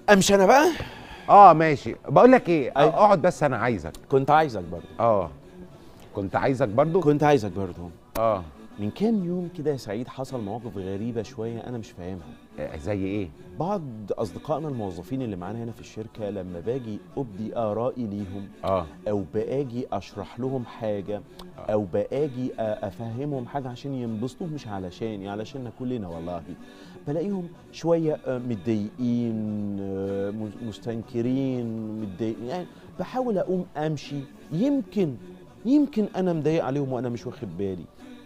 امشي انا بقى اه ماشي بقول لك ايه أيوة. اقعد بس انا عايزك كنت عايزك برضه اه كنت عايزك برضو كنت عايزك برضه اه من كام يوم كده يا سعيد حصل مواقف غريبه شويه انا مش فاهمها آه، زي ايه بعض اصدقائنا الموظفين اللي معانا هنا في الشركه لما باجي ابدي ارائي ليهم اه او باجي اشرح لهم حاجه او باجي أ- افهمهم حاجه عشان ينبسطوا مش علشاني علشاننا كلنا والله بلاقيهم شويه آه، متضايقين آه، مس- مستنكرين متضايقين يعني بحاول اقوم امشي يمكن يمكن انا مضايق عليهم وانا مش واخد بالي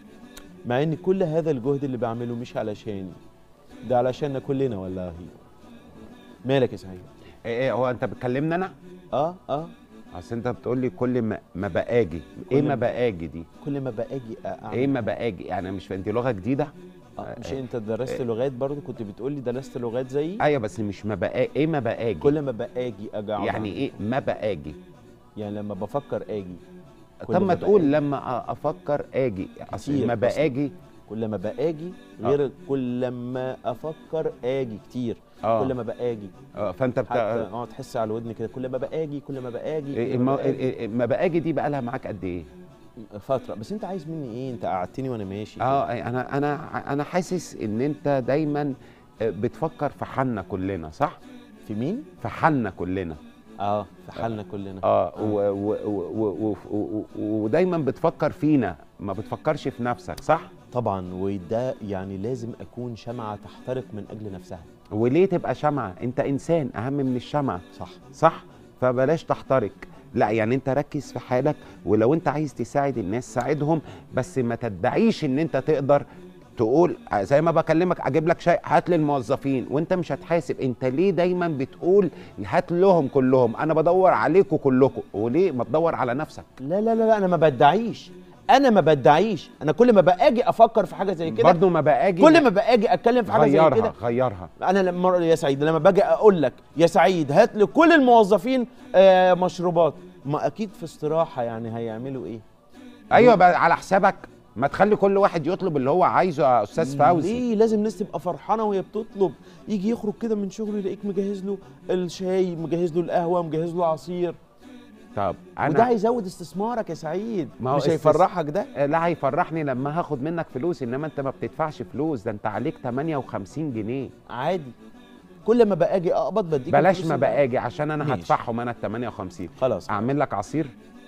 مع ان كل هذا الجهد اللي بعمله مش علشاني ده علشاننا كلنا والله مالك يا سعيد ايه إيه، هو انت بتكلمني انا اه اه اصل انت بتقول لي كل ما ما باجي كل ايه ما- ما باجي دي كل ما باجي اعمل ايه ما باجي يعني مش فاهم دي لغه جديده آه، مش انت درست لغات برضو كنت بتقول لي درست لغات زيي ايوه بس مش ما بقى ايه ما باجي كل ما باجي اجي أقعد يعني أعمل. ايه ما باجي يعني لما بفكر اجي كل طب ما ما تقول بآجي. لما أ- افكر اجي اصل كتير ما بس. باجي كل ما باجي غير كل ما افكر اجي كتير اه كل ما باجي آه، فانت حتى بتا... اه تحس على الودن كده كل ما باجي كل ما باجي إيه كل الم... ما باجي. إيه- إيه- ما باجي دي بقى لها معاك قد ايه فتره بس انت عايز مني ايه انت قعدتني وانا ماشي كده. اه انا انا انا حاسس ان انت دايما بتفكر في حالنا كلنا صح في مين في حالنا كلنا اه في حالنا كلنا اه و و و و و و ودايما بتفكر فينا ما بتفكرش في نفسك صح طبعا وده يعني لازم اكون شمعه تحترق من اجل نفسها وليه تبقى شمعة انت انسان اهم من الشمعة صح صح فبلاش تحترق لا يعني انت ركز في حالك ولو انت عايز تساعد الناس ساعدهم بس ما تدعيش ان انت تقدر تقول زي ما بكلمك اجيب لك شيء هات للموظفين وانت مش هتحاسب انت ليه دايما بتقول هات لهم كلهم انا بدور عليكم كلكم وليه ما تدور على نفسك لا لا لا لا انا ما بدعيش انا ما بدعيش انا كل ما باجي افكر في حاجه زي كده برضه ما باجي كل ما باجي اتكلم في حاجه زي غيرها كده غيرها انا لما يا سعيد لما باجي اقول لك يا سعيد هات لكل الموظفين آه مشروبات ما اكيد في استراحه يعني هيعملوا ايه ايوه بقى على حسابك ما تخلي كل واحد يطلب اللي هو عايزه يا استاذ فوزي ليه لازم الناس تبقى فرحانه وهي بتطلب يجي يخرج كده من شغله يلاقيك مجهز له الشاي مجهز له القهوه مجهز له عصير طب وده انا هيزود استثمارك يا سعيد ما هو مش استث- هيفرحك ده لا هيفرحني لما هاخد منك فلوس انما انت ما بتدفعش فلوس ده انت عليك 58 جنيه عادي كل ما باجي اقبض بديك بلاش الفلوس ما اللي- باجي عشان انا ماشي. هدفعهم انا ال 58 خلاص اعمل لك عصير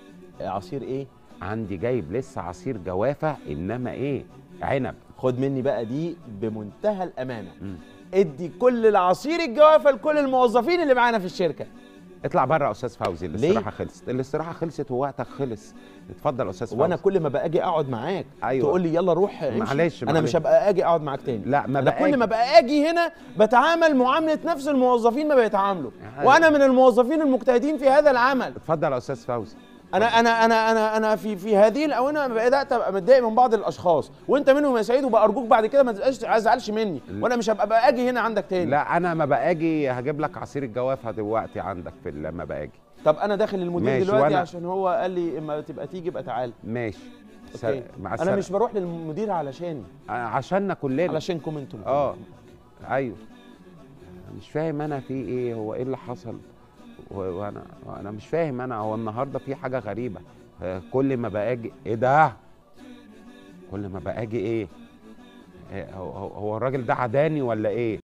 عصير ايه عندي جايب لسه عصير جوافه انما ايه عنب خد مني بقى دي بمنتهى الامانه مم. ادي كل العصير الجوافه لكل الموظفين اللي معانا في الشركه اطلع بره يا استاذ فوزي ليه؟ الاستراحه خلصت الاستراحه خلصت ووقتك خلص اتفضل يا استاذ فوزي وانا كل ما باجي اقعد معاك أيوة. تقول لي يلا روح امشي. معلش، انا معلش. مش هبقى اجي اقعد معاك تاني لا ما انا باجي. كل ما بقى اجي هنا بتعامل معامله نفس الموظفين ما بيتعاملوا أيوة. وانا من الموظفين المجتهدين في هذا العمل اتفضل يا استاذ فوزي انا انا انا انا انا في في هذه الاونه بدات ابقى متضايق من بعض الاشخاص وانت منهم يا سعيد وبارجوك بعد كده ما تبقاش تزعلش مني وانا مش هبقى بقى اجي هنا عندك تاني لا انا ما باجي هجيب لك عصير الجوافه دلوقتي عندك في لما باجي طب انا داخل المدير ماشي، دلوقتي وأنا- عشان هو قال لي اما تبقى تيجي يبقى تعالى ماشي س- اوكي مع انا السلامه مش بروح للمدير علشاني عشاننا كلنا علشانكم انتم اه ايوه مش فاهم انا في ايه هو ايه اللي حصل و- وانا انا مش فاهم انا هو النهارده في حاجه غريبه آه، كل ما باجي ايه ده كل ما باجي ايه إيه، هو هو- هو الراجل ده عداني ولا ايه